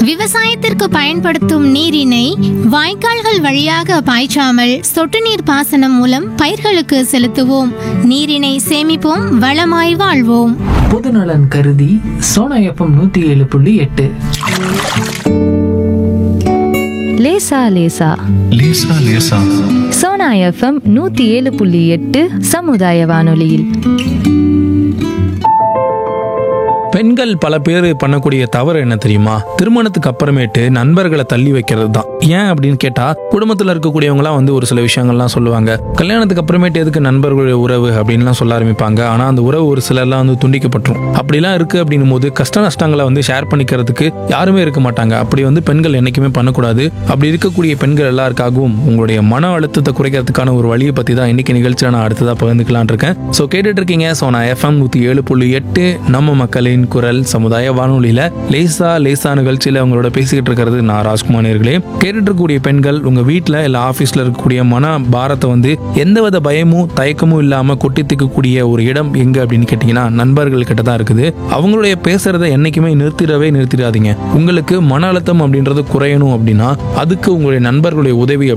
விவசாயத்திற்கு பயன்படுத்தும் நீரினை வாய்க்கால்கள் வழியாக பாய்ச்சாமல் சொட்டு நீர் பாசனம் மூலம் பயிர்களுக்கு செலுத்துவோம் நீரினை சேமிப்போம் வளமாய் வாழ்வோம் பொதுநலன் கருதி சோனா எஃப்எம் நூத்தி ஏழு புள்ளி எட்டு லேசா லேசா லேசா லேசா சோனா எஃப்எம் நூத்தி ஏழு புள்ளி எட்டு சமுதாய வானொலியில் பெண்கள் பல பேர் பண்ணக்கூடிய தவறு என்ன தெரியுமா திருமணத்துக்கு அப்புறமேட்டு நண்பர்களை தள்ளி வைக்கிறது தான் ஏன் அப்படின்னு கேட்டா குடும்பத்தில் இருக்கக்கூடியவங்களாம் வந்து ஒரு சில விஷயங்கள்லாம் சொல்லுவாங்க கல்யாணத்துக்கு அப்புறமேட்டு எதுக்கு நண்பர்களுடைய உறவு அப்படின்லாம் சொல்ல ஆரம்பிப்பாங்க ஆனா அந்த உறவு ஒரு சிலர்லாம் வந்து துண்டிக்கப்பட்டுரும் அப்படிலாம் இருக்கு அப்படின்னும் போது கஷ்ட நஷ்டங்களை வந்து ஷேர் பண்ணிக்கிறதுக்கு யாருமே இருக்க மாட்டாங்க அப்படி வந்து பெண்கள் என்னைக்குமே பண்ணக்கூடாது அப்படி இருக்கக்கூடிய பெண்கள் எல்லாருக்காகவும் உங்களுடைய மன அழுத்தத்தை குறைக்கிறதுக்கான ஒரு வழியை பத்தி தான் இன்னைக்கு நிகழ்ச்சியில் நான் அடுத்ததா பகிர்ந்துக்கலாம்னு இருக்கேன் ஸோ கேட்டுட்டு இருக்கீங்க ஸோ நான் எஃப்எம் நூத்தி ஏழு புள்ளி எட்டு நம்ம மக்களின் குரல் சமுதாய வானொலியில லேசா லேசா நிகழ்ச்சியில உங்களோட பேசிக்கிட்டு இருக்கிறது நான் ராஜ்குமார் நேர்களே கேட்டுட்டு இருக்கக்கூடிய பெண்கள் உங்க வீட்டில் இல்ல ஆஃபீஸ்ல இருக்கக்கூடிய மன பாரத்தை வந்து எந்தவித பயமும் தயக்கமும் இல்லாம கொட்டி தீர்க்கக்கூடிய ஒரு இடம் எங்க அப்படின்னு கேட்டீங்கன்னா நண்பர்கள் கிட்ட தான் இருக்குது அவங்களுடைய பேசுறதை என்னைக்குமே நிறுத்திடவே நிறுத்திடாதீங்க உங்களுக்கு மன அழுத்தம் அப்படின்றது குறையணும் அப்படின்னா அதுக்கு உங்களுடைய நண்பர்களுடைய உதவி